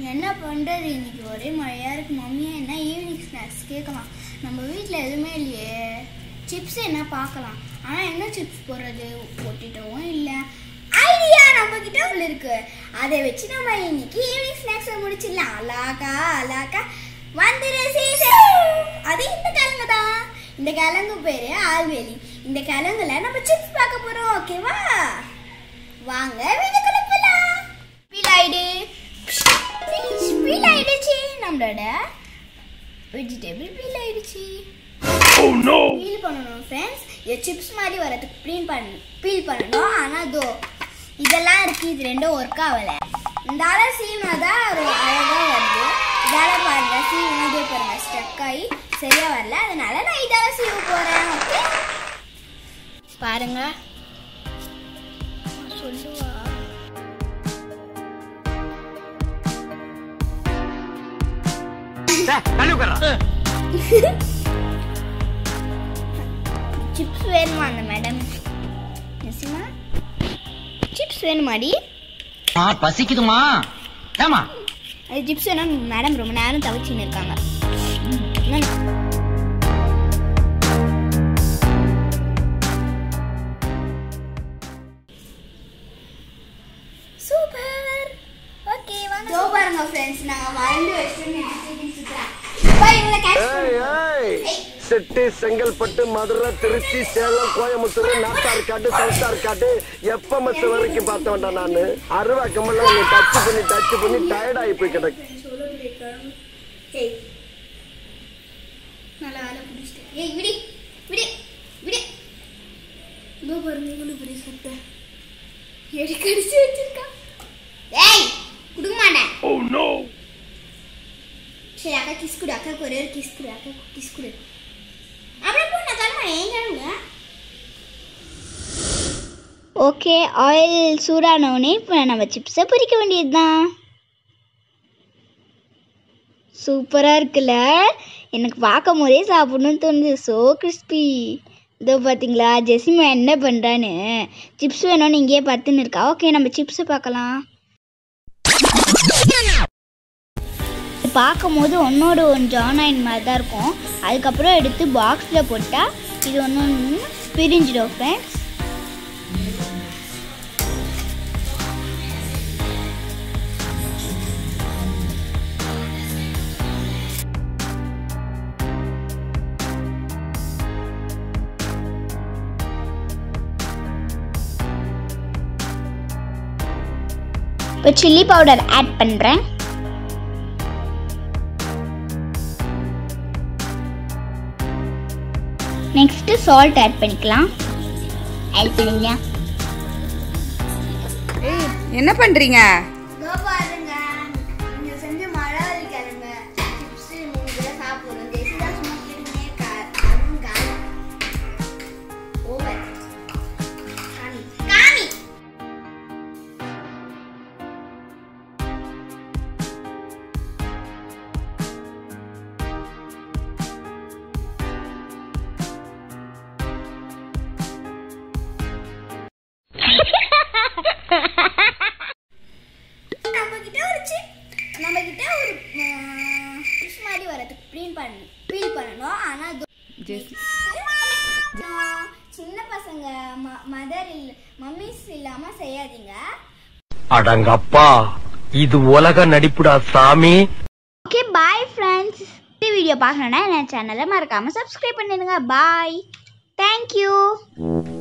என்ன பண்ணுறது இன்னைக்கு ஒரே மழையாக இருக்கு மம்மியா என்ன ஈவினிங் ஸ்நாக்ஸ் கேட்கலாம் நம்ம வீட்டில் எதுவுமே இல்லையே சிப்ஸ் என்ன பார்க்கலாம் ஆனால் என்ன சிப்ஸ் போடுறது போட்டுட்டவும் இல்லை ஐடியா நம்ம கிட்ட ஒன்று இருக்கு அதை வச்சு நம்ம இன்னைக்கு ஈவினிங் ஸ்நாக்ஸை முடிச்சிடலாம் அலாக்கா அலாக்கா வந்துரு சீசன் அது இந்த கிழங்கு தான் இந்த கிழங்கு பேரு ஆல்வேலி இந்த கிழங்குல நம்ம சிப்ஸ் பார்க்க போறோம் ஓகேவா வாங்க வீட்டுக்குள்ள போலாம் ஃபீல் ஆயிடு ஃபீல் ஆயிடுச்சு நம்மளோட வெஜிடபிள் ஃபீல் ஆயிடுச்சு பீல் பண்ணணும் ஃப்ரெண்ட்ஸ் இது சிப்ஸ் மாதிரி வரதுக்கு ப்ரீன் பண்ணி பீல் பண்ணணும் ஆனால் தோ இதெல்லாம் இருக்கு இது ரெண்டும் ஒர்க் ஆகலை இந்த ஆள சீனா தான் ஒரு அழகாக வருது இதால பாருங்க சீவனதே பாருங்க ஸ்டக் ஆகி சரியா வரல அதனால நான் இதால சீவ போறேன் ஓகே பாருங்க சொல்லுவா சிப்ஸ் வேணுமா அந்த மேடம் நிசிமா சிப்ஸ் வேணுமாடி ஆ பசிக்குதுமா ஏமா அது சிப்ஸ் வேணும் மேடம் ரொம்ப நேரம் தவிச்சின்னு இருக்காங்க என்னன்னு? சூப்பர் ஓகே வாங்க தோ பாருங்க ஃப்ரெண்ட்ஸ் நான் மறந்து வச்சுட்டு நினைச்சிட்டு சுத்துறேன் போய் இவங்கள கேட்ச் ஏய், ஏய். செட்டி செங்கல்பட்டு மதுரை திருச்சி சேலம் கோயம்புத்தூர் நாத்தார்காடு சவுத்தார்காடு எப்ப மச்ச வரைக்கும் பார்த்தவன்டா நானு அருவா கம்பெல்லாம் நீ டச் பண்ணி டச் பண்ணி டயர்ட் ஆகி போய் கிடக்கு ஏய் நல்ல வேலை பிடிச்சிட்டேன் ஏய் விடி விடி விடி இதோ பாருங்க இவ்வளோ பெரிய சட்டை எடி கடிச்சு வச்சிருக்கா ஏய் கொடுக்க மாட்டேன் சரி அக்கா கிஸ் கொடு அக்காவுக்கு ஒரே ஒரு கிஸ் கொடு அக்கா கிஸ் கொடு அப்புறம் போ நான் கிளம்புறேன் ஏன் கிளம்புங்க ஓகே ஆயில் சூடானவுடனே இப்போ நம்ம சிப்ஸை பொரிக்க வேண்டியது தான் சூப்பராக இருக்குல்ல எனக்கு பார்க்கும் போதே சாப்பிடணும்னு தோணுது ஸோ கிறிஸ்பி இதோ பார்த்தீங்களா ஜெசிமா என்ன பண்ணுறான்னு சிப்ஸ் வேணும்னு இங்கேயே பத்துன்னு இருக்கா ஓகே நம்ம சிப்ஸை பார்க்கலாம் பார்க்கும்போது ஒன்றோட ஒன்று ஜான் ஆயின் மாதிரி தான் இருக்கும் அதுக்கப்புறம் எடுத்து பாக்ஸில் போட்டால் இது ஒன்று ஒன்று பிரிஞ்சிடும் ஃப்ரெண்ட்ஸ் இப்போ சில்லி பவுடர் ஆட் பண்ணுறேன் நெக்ஸ்ட்டு சால்ட் ஆட் பண்ணிக்கலாம் ஆட் பண்ணிங்க ஏய் என்ன பண்றீங்க பாருங்க நீங்க செஞ்ச மழை கிழங்க சிப்ஸ் நீங்க சாப்பிடுறோம் தேசிதா சும்மா கிடுமே அதுவும் காலம் ஓவர் காமி காமி நம்ம கிட்ட ஒரு சிப் நம்ம கிட்ட ஒரு ஃபிஷ் மாதிரி வரதுக்கு ப்ரீன் பண்ணி பீல் பண்ணணும் ஆனா அது ஜெசி ஆஹ், சின்ன பசங்க மதர் இல்ல மம்மிஸ் இல்லாம செய்யாதீங்க அடங்கப்பா இது உலக நடிப்புடா சாமி ஓகே பாய் ஃப்ரெண்ட்ஸ் இந்த வீடியோ பார்க்கணுன்னா என் சேனலை மறக்காம சப்ஸ்கிரைப் பண்ணிடுங்க பாய் தேங்க்யூ